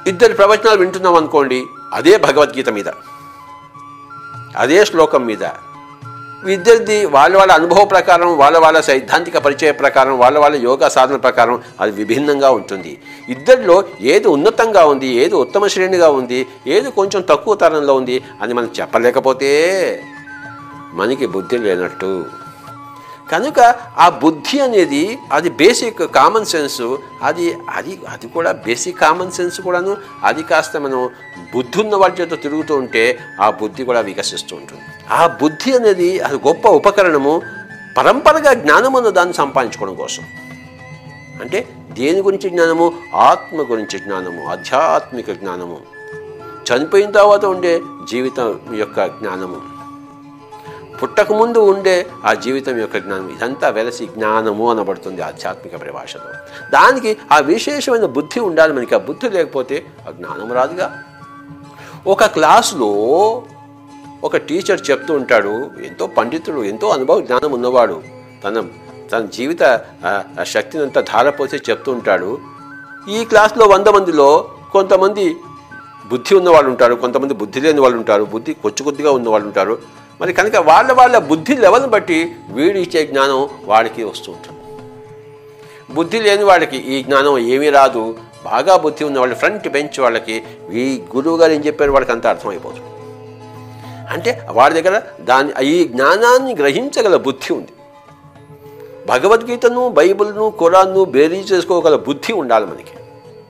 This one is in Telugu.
ఇద్దరి ప్రవచనాలు వింటున్నాం అనుకోండి అదే భగవద్గీత మీద అదే శ్లోకం మీద ఇద్దరిది వాళ్ళ వాళ్ళ అనుభవ ప్రకారం వాళ్ళ వాళ్ళ సైద్ధాంతిక పరిచయ ప్రకారం వాళ్ళ వాళ్ళ యోగా సాధన ప్రకారం అది విభిన్నంగా ఉంటుంది ఇద్దరిలో ఏది ఉన్నతంగా ఉంది ఏది ఉత్తమ శ్రేణిగా ఉంది ఏది కొంచెం తక్కువ తరంలో ఉంది అని మనం చెప్పలేకపోతే మనకి బుద్ధి లేనట్టు కనుక ఆ బుద్ధి అనేది అది బేసిక్ కామన్ సెన్స్ అది అది అది కూడా బేసిక్ కామన్ సెన్స్ కూడాను అది కాస్త మనం బుద్ధి ఉన్న వాళ్ళ చేత తిరుగుతూ ఉంటే ఆ బుద్ధి కూడా వికసిస్తూ ఉంటుంది ఆ బుద్ధి అనేది అది గొప్ప ఉపకరణము పరంపరగా జ్ఞానం అన్న దాన్ని సంపాదించుకోవడం కోసం అంటే దేని గురించి జ్ఞానము ఆత్మ గురించి జ్ఞానము ఆధ్యాత్మిక జ్ఞానము చనిపోయిన తర్వాత ఉండే జీవితం యొక్క జ్ఞానము పుట్టకముందు ఉండే ఆ జీవితం యొక్క జ్ఞానం ఇదంతా వెలసి జ్ఞానము అనబడుతుంది ఆధ్యాత్మిక పరిభాషలో దానికి ఆ విశేషమైన బుద్ధి ఉండాలి మనకి ఆ బుద్ధి లేకపోతే ఆ జ్ఞానం రాదుగా ఒక క్లాసులో ఒక టీచర్ చెప్తూ ఉంటాడు ఎంతో పండితుడు ఎంతో అనుభవ జ్ఞానం ఉన్నవాడు తన తన జీవిత ఆ, ఆ శక్తిని అంతా ధారపోసి చెప్తూ ఉంటాడు ఈ క్లాస్లో వంద మందిలో కొంతమంది బుద్ధి ఉన్నవాళ్ళు ఉంటారు కొంతమంది బుద్ధి లేని వాళ్ళు ఉంటారు బుద్ధి కొద్ది కొద్దిగా ఉన్న వాళ్ళు ఉంటారు మరి కనుక వాళ్ళ వాళ్ళ బుద్ధి లెవెల్ని బట్టి వీడు ఇచ్చే జ్ఞానం వాడికి వస్తూ ఉంటుంది బుద్ధి లేని వాళ్ళకి ఈ జ్ఞానం ఏమీ రాదు బాగా బుద్ధి ఉన్న వాళ్ళు ఫ్రంట్ బెంచ్ వాళ్ళకి ఈ గురువు గారు ఏం చెప్పారు వాళ్ళకి అంతా అర్థమైపోతుంది అంటే వాడి దగ్గర దాని ఈ జ్ఞానాన్ని గ్రహించగల బుద్ధి ఉంది భగవద్గీతను బైబిల్ను ఖురాన్ను బేరీ చేసుకోగల బుద్ధి ఉండాలి మనకి